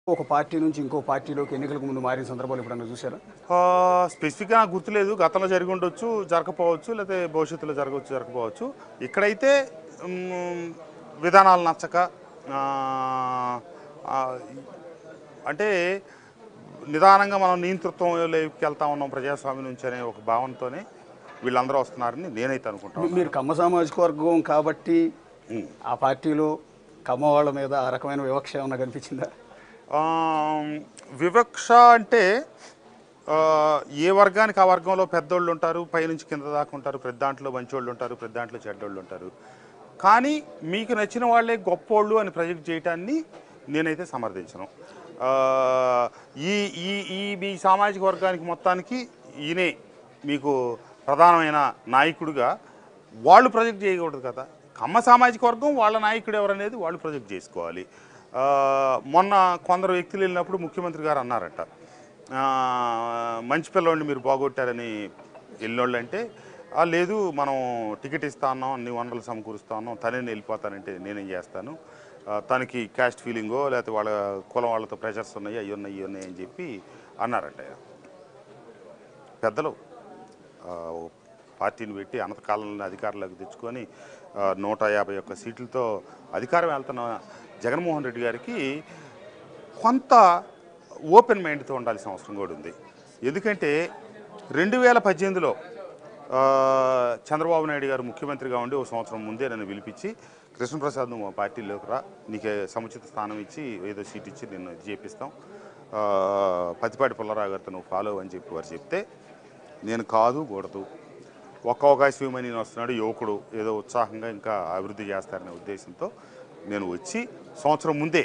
ఒక పార్టీ నుంచి ఇంకో పార్టీలోకి ఎన్నికలకు ముందు మారిన సందర్భాలు ఎప్పుడన్నా చూసారా ఆ, స్పెసిఫిక్గా నాకు గుర్తులేదు గతంలో జరిగి ఉండొచ్చు జరగకపోవచ్చు లేకపోతే భవిష్యత్తులో జరగవచ్చు జరగకపోవచ్చు ఇక్కడైతే మ్, విధానాలు నచ్చక ఆ, ఆ, అంటే నిదానంగా మనం నియంతృత్వంలోకి వెళ్తా ఉన్నాం ప్రజాస్వామ్యం నుంచి అనే ఒక భావనతోనే వీళ్ళందరూ వస్తున్నారని నేనైతే అనుకుంటాను మీ- మీరు కమ్మ సామాజిక వర్గం కాబట్టి ఆ పార్టీలో కమ్మ వాళ్ళ మీద ఆ రకమైన వివక్ష ఏమన్నా కనిపించిందా ఆ, వివక్ష అంటే ఆ, ఏ వర్గానికి ఆ వర్గంలో పెద్దోళ్ళు ఉంటారు పైనుంచి కింద దాకా ఉంటారు పెద్ద దాంట్లో మంచోళ్ళు ఉంటారు పెద్ద దాంట్లో చెడ్డోళ్ళు ఉంటారు కానీ మీకు నచ్చిన వాళ్ళే గొప్పోళ్ళు అని ప్రొజెక్ట్ చేయటాన్ని నేనైతే సమర్థించను ఆ, ఈ ఈ ఈ మీ సామాజిక వర్గానికి మొత్తానికి ఈయనే మీకు ప్రధానమైన నాయకుడిగా వాళ్ళు ప్రొజెక్ట్ చేయకూడదు కదా కమ్మ సామాజిక వర్గం వాళ్ళ నాయకుడు ఎవరనేది వాళ్ళు ప్రొజెక్ట్ చేసుకోవాలి ఆ, మొన్న కొందరు వ్యక్తులు వెళ్ళినప్పుడు ముఖ్యమంత్రి గారు అన్నారట ఆ, మంచి పిల్లోడిని మీరు బాగొట్టారని వెళ్ళినోళ్ళు అంటే "ఆ, లేదు మనం టికెట్ ఇస్తా ఉన్నాం అన్ని వనరులు సమకూరుస్తా ఉన్నాం తనే వెళ్ళిపోతానంటే నేనేం చేస్తాను ఆ, తనకి క్యాస్ట్ ఫీలింగో లేకపోతే వాళ్ళ కులం వాళ్ళతో ప్రెషర్స్ ఉన్నాయి అవి ఉన్నాయి ఇవి ఉన్నాయి అని చెప్పి అన్నారట పెద్దలు ఆ, ఓ పార్టీని పెట్టి అనంతకాలంలో అధికారంలోకి తెచ్చుకొని ఆ, నూట యాభై ఒక్క సీట్లతో అధికారం వెళ్తున్న జగన్మోహన్ రెడ్డి గారికి కొంత ఓపెన్ మైండ్తో ఉండాల్సిన అవసరం కూడా ఉంది ఎందుకంటే రెండు వేల పద్దెనిమిదిలో ఆ, చంద్రబాబు నాయుడు గారు ముఖ్యమంత్రిగా ఉండి ఒక సంవత్సరం ముందే నన్ను పిలిపించి కృష్ణప్రసాద్ నువ్వు మా పార్టీలోకి రా నీకే సముచిత స్థానం ఇచ్చి ఏదో సీట్ ఇచ్చి నిన్ను ఇది చేపిస్తాం ఆ, పతిపాటి పుల్లారావు గారితో నువ్వు ఫాలో అని చెప్పి వారు చెప్తే నేను కాదు కూడదు ఒక్క అవకాశం ఇవ్వమని నేను వస్తున్నాడు యువకుడు ఏదో ఉత్సాహంగా ఇంకా అభివృద్ధి చేస్తారనే ఉద్దేశంతో నేను వచ్చి సంవత్సరం ముందే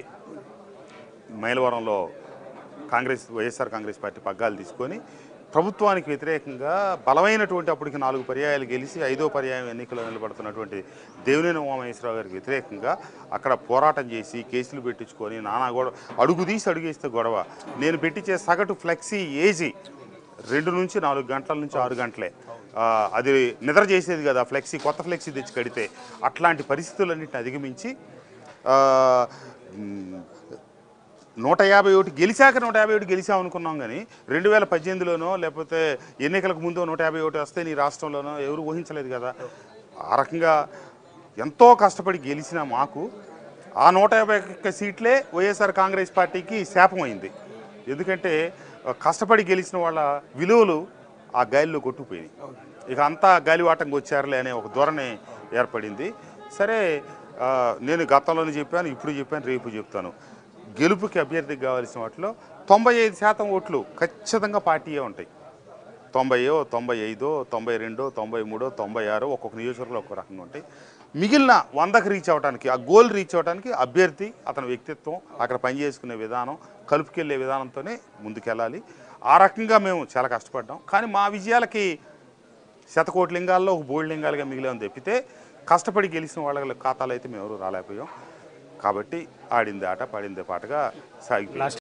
మైలవరంలో కాంగ్రెస్ వైఎస్ఆర్ కాంగ్రెస్ పార్టీ పగ్గాలు తీసుకొని ప్రభుత్వానికి వ్యతిరేకంగా బలమైనటువంటి అప్పటికి నాలుగు పర్యాయాలు గెలిచి ఐదో పర్యాయం ఎన్నికల్లో నిలబడుతున్నటువంటి దేవినేని ఉమామహేశ్వరరావు గారికి వ్యతిరేకంగా అక్కడ పోరాటం చేసి కేసులు పెట్టించుకొని నానా గొడవ అడుగు తీసి అడుగేస్తే గొడవ నేను పెట్టించే సగటు ఫ్లెక్సీ ఏజీ రెండు నుంచి నాలుగు గంటల నుంచి ఆరు గంటలే ఆ, అది నిద్ర చేసేది కదా ఫ్లెక్సీ కొత్త ఫ్లెక్సీ తెచ్చి కడితే అట్లాంటి పరిస్థితులన్నింటిని అధిగమించి ఆ, మ్, నూట యాభై ఒకటి గెలిచాక నూట యాభై ఒకటి గెలిచాం అనుకున్నాం కానీ రెండు వేల పద్దెనిమిదిలోనో లేకపోతే ఎన్నికలకు ముందు నూట యాభై ఒకటి వస్తే నీ రాష్ట్రంలోనో ఎవరు ఊహించలేదు కదా ఆ రకంగా ఎంతో కష్టపడి గెలిచిన మాకు ఆ నూట యాభై ఒక్క సీట్లే వైఎస్ఆర్ కాంగ్రెస్ పార్టీకి శాపమైంది ఎందుకంటే ఆ, కష్టపడి గెలిచిన వాళ్ళ విలువలు ఆ గాలిలో కొట్టుకుపోయినాయి ఇక అంతా గాలివాటంకి వచ్చారులే అనే ఒక ధోరణి ఏర్పడింది సరే ఆ, నేను గతంలోనే చెప్పాను ఇప్పుడు చెప్పాను రేపు చెప్తాను గెలుపుకి అభ్యర్థికి కావాల్సిన వాటిలో తొంభై ఐదు శాతం ఓట్లు ఖచ్చితంగా పార్టీయే ఉంటాయి తొంభైయో తొంభై ఐదో తొంభై రెండో తొంభై మూడో తొంభై ఆరో ఒక్కొక్క నియోజకవర్గంలో ఒక్కొక్క రకంగా ఉంటాయి మిగిలిన వందకు రీచ్ అవ్వడానికి ఆ గోల్ రీచ్ అవ్వడానికి అభ్యర్థి అతని వ్యక్తిత్వం అక్కడ పనిచేసుకునే విధానం కలుపుకెళ్ళే విధానంతోనే ముందుకెళ్ళాలి ఆ రకంగా మేము చాలా కష్టపడ్డాం కానీ మా విజయాలకి శతకోటి లింగాల్లో ఒక బోల్డ్ లింగాలుగా మిగిలామని తప్పితే కష్టపడి గెలిచిన వాళ్ళ ఖాతాలు అయితే మేము ఎవరు రాలేకపోయాం కాబట్టి ఆడింది ఆట పాడిందే పాటగా సాగిపోయింది